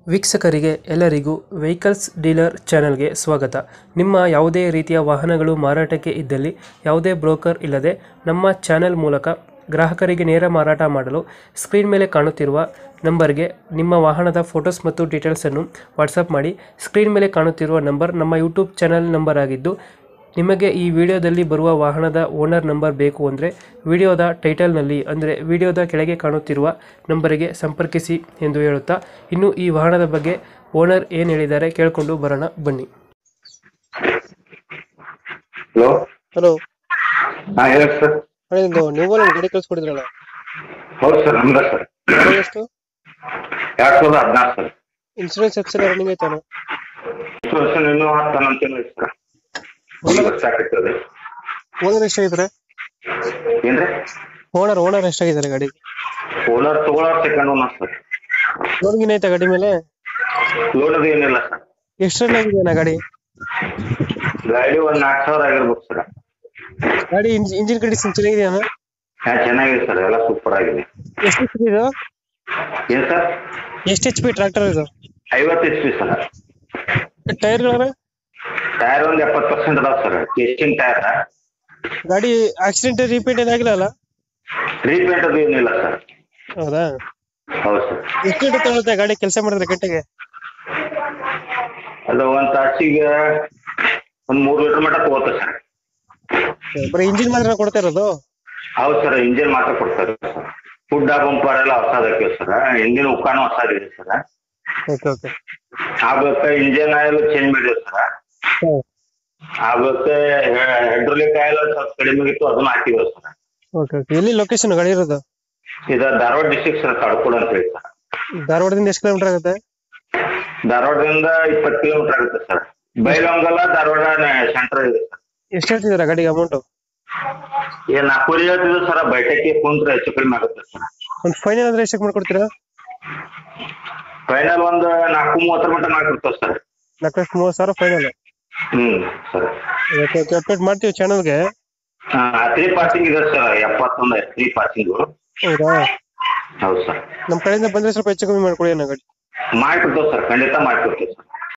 ವೀಕ್ಷಕರಿಗೆ ಎಲ್ಲರಿಗೂ vehicles dealer ಚಾನೆಲ್ಗೆ ಸ್ವಾಗತ ನಿಮ್ಮ ಯಾವುದೇ ರೀತಿಯ ವಾಹನಗಳು ಮಾರಾಟಕ್ಕೆ ಇದ್ದಲ್ಲಿ ಯಾವುದೇ ಬ್ರೋಕರ್ ಇಲ್ಲದೆ ನಮ್ಮ ಚಾನೆಲ್ ಮೂಲಕ ಗ್ರಾಹಕರಿಗೆ ನೇರ ಮಾರಾಟ ಮಾಡಲು ಸ್ಕ್ರೀನ್ ಮೇಲೆ ಕಾಣುತ್ತಿರುವ ನಂಬರ್ಗೆ ನಿಮ್ಮ ವಾಹನದ ಫೋಟೋಸ್ ಮತ್ತು ಡೀಟೇಲ್ಸನ್ನು ವಾಟ್ಸಪ್ ಮಾಡಿ ಸ್ಕ್ರೀನ್ ಮೇಲೆ ಕಾಣುತ್ತಿರುವ ನಂಬರ್ ನಮ್ಮ ಯೂಟ್ಯೂಬ್ ಚಾನೆಲ್ ನಂಬರ್ ಆಗಿದ್ದು ನಿಮಗೆ ಈ ವಿಡಿಯೋದಲ್ಲಿ ಬರುವ ವಾಹನದ ಓನರ್ ನಂಬರ್ ಬೇಕು ಅಂದರೆ ವಿಡಿಯೋದ ಟೈಟಲ್ನಲ್ಲಿ ಅಂದರೆ ವಿಡಿಯೋದ ಕೆಳಗೆ ಕಾಣುತ್ತಿರುವ ನಂಬರಿಗೆ ಸಂಪರ್ಕಿಸಿ ಎಂದು ಹೇಳುತ್ತಾ ಇನ್ನು ಈ ವಾಹನದ ಬಗ್ಗೆ ಓನರ್ ಏನು ಹೇಳಿದ್ದಾರೆ ಕೇಳಿಕೊಂಡು ಬರೋಣ ಬನ್ನಿ ಹಲೋ ಹಲೋ ಹಾ ಹೇಳಿ ಸರ್ ನಿಮ್ದು ನೀವು ಒಂದು ಗಾಡಿ ಕಳಿಸ್ಕೊಡಿದ್ರಲ್ಲ ಹೌದು ಸರ್ ನಮ್ದ ಸರ್ ಎಷ್ಟು ಎರಡ್ ಸಾವಿರದ ಹದಿನಾರು ಸರ್ ಇನ್ಸೂರೆನ್ಸ್ ಎಫ್ಸಲ್ ರನ್ನಿಂಗ್ ಐತಾನ ಇನ್ಸೂರೆನ್ಸ್ ಇನ್ನೂ ಹತ್ತು ಅಂತಿಲ್ಲ ಸರ್ ಒಂದು ವರ್ಷ ಆಗ್ತದೆ ಓನರ್ ಎಷ್ಟಾಗಿದ್ದಾರೆ ಏನ್ರಿ ಓನರ್ ಓನರ್ ಎಷ್ಟಾಗಿದ್ದಾರೆ ಗಾಡಿ ಓನರ್ ತಗೊಳೋರ್ ಸೆಕೆಂಡ್ ಓನರ್ ಸರ್ ಲೋನ್ ಐತಾ ಗಾಡಿ ಮೇಲೆ ಲೋನ್ ಅದು ಏನಿಲ್ಲ ಸರ್ ಎಷ್ಟು ರನ್ ಆಗಿದೆ ಅಣ್ಣ ಗಾಡಿ ಗಾಡಿ ಒಂದ್ ನಾಲ್ಕು ಸಾವಿರ ಆಗಿರ್ಬೇಕು ಸರ್ ಗಾಡಿ ಇಂಜಿನ್ ಕಂಡೀಷನ್ ಚೆನ್ನಾಗಿದೆಯಾ ಹಾ ಚೆನ್ನಾಗಿದೆ ಸರ್ ಎಲ್ಲ ಸೂಪರ್ ಆಗಿದೆ ಎಷ್ಟು ಎಚ್ ಪಿ ಇದು ಏನ್ ಸರ್ ಎಷ್ಟು ಎಚ್ ಪಿ ಟ್ರಾಕ್ಟರ್ ಇದು ಐವತ್ತು ಎಚ್ ಪಿ ಸರ್ ಟೈರ್ಗಳನ್ನ ಟೈರ್ ಒಂದ್ ಎಪ್ಪತ್ತು ಪರ್ಸೆಂಟ್ ಅದಾವ ಸರ್ ಟೆಸ್ಟಿಂಗ್ ಟೈರ್ ಗಾಡಿ ಆಕ್ಸಿಡೆಂಟ್ ರೀಪೇಂಟ್ ಏನಾಗಿಲ್ಲ ಅಲ್ಲ ರೀಪೇಂಟ್ ಅದು ಏನಿಲ್ಲ ಸರ್ ಹೌದಾ ಹೌದು ಸರ್ ಎಷ್ಟು ಗಂಟೆ ತಗೊಳುತ್ತೆ ಗಾಡಿ ಕೆಲಸ ಮಾಡಿದ್ರೆ ಗಂಟೆಗೆ ಅದು ಒಂದ್ ತಾಸಿಗೆ ಒಂದ್ ಮೂರ್ ಲೀಟರ್ ಮಟ್ಟ ತಗೋತ ಸರ್ ಬರೀ ಇಂಜಿನ್ ಮಾತ್ರ ಕೊಡ್ತಾ ಇರೋದು ಹೌದು ಸರ್ ಇಂಜಿನ್ ಮಾತ್ರ ಕೊಡ್ತಾರೆ ಸರ್ ಫುಡ್ ಬಂಪರ್ ಎಲ್ಲ ಹೊಸದಕ್ಕೆ ಸರ್ ಇಂಜಿನ್ ಉಕ್ಕಾನು ಹೊಸದಿದೆ ಸರ್ ಓಕೆ ಓಕೆ ಆಗ್ಬೇಕು ಇಂಜಿನ್ ಆಯಿಲ್ ಚೇಂಜ್ ಮಾಡಿದೆ ಸರ್ ಆಗ್ಬೇಕು ಹೈಡ್ರೋಲಿಕ್ ಆಯಿಲ್ ಸ್ವಲ್ಪ ಕಡಿಮೆ ಇತ್ತು ಅದನ್ನ ಹಾಕಿದ್ರು ಸರ್ ಓಕೆ ಓಕೆ ಎಲ್ಲಿ ಲೊಕೇಶನ್ ಗಾಡಿ ಇರೋದು ಇದ ಧಾರವಾಡ ಡಿಸ್ಟ್ರಿಕ್ಟ್ ಸರ್ ಕಡ್ಕೋಡ್ ಅಂತ ಹೇಳಿ ಸರ್ ಧಾರವಾಡದಿಂದ ಎಷ್ಟು ಕಿಲೋಮೀಟರ್ ಆಗುತ್ತೆ ಧಾರವಾಡದಿಂದ ಇಪ್ಪತ್ತು ಕಿಲೋಮೀಟರ್ ಆಗುತ್ತೆ ಸರ್ ಬೈಲೊಂಗಲ ಧಾರವಾಡ ಸೆಂಟರ್ ಇದೆ ಸರ್ ಎಷ್ಟು ಹೇಳ್ತಿದ್ದೀರಾ ಗಾಡಿಗೆ ಅಮೌಂಟ್ ಏನ್ ನಾಲ್ಕೂವರೆ ಹೇಳ್ತಿದ್ರು ಸರ್ ಬೈಟಕ್ಕೆ ಕುಂತ್ರೆ ಹೆಚ್ಚು ಕಡಿಮೆ ಆಗುತ್ತೆ ಸರ್ ಒಂದು ಫೈನಲ್ ಅಂದ್ರೆ ಎಷ್ಟಕ್ಕೆ ಮಾಡ್ಕೊಡ್ತೀರಾ ಫೈನಲ್ ಒಂದು ನಾಲ್ಕು ಮೂವತ್ತರ ಮಟ್ಟ ಮಾಡ್ಕೊಡ್ತೇವೆ ಸರ್ ನಾಲ್ಕು ಲಕ್ಷ ಮೂವತ್ತು ಸಾವಿರ ಫೈನಲ್ ಹ್ಮ್ ಸರ್ ಓಕೆ ಓಕೆ ಅಪ್ಡೇಟ್ ಮಾಡ್ತೀವಿ ಚಾನಲ್ಗೆ ತ್ರೀ ಪಾಸಿಂಗ್ ಇದೆ ಸರ್ ಎಪ್ಪತ್ತೊಂದು ತ್ರೀ ಪಾಸಿಂಗ್ ಹೌದಾ ಹೌದು ಸರ್ ನಮ್ಮ ಕಡೆಯಿಂದ ಬಂದ್ರೆ ಸ್ವಲ್ಪ ಹೆಚ್ಚು ಕಮ್ಮಿ ಮಾಡ್ಕೊಡಿ ಅನ್ನೋ ಗಾಡಿ ಮಾಡ್ಕೊಡ್ತೇವೆ ಸರ್ ಖಂಡಿತ ಮಾಡ್ಕೊಡ್ತೇವೆ ಸರ್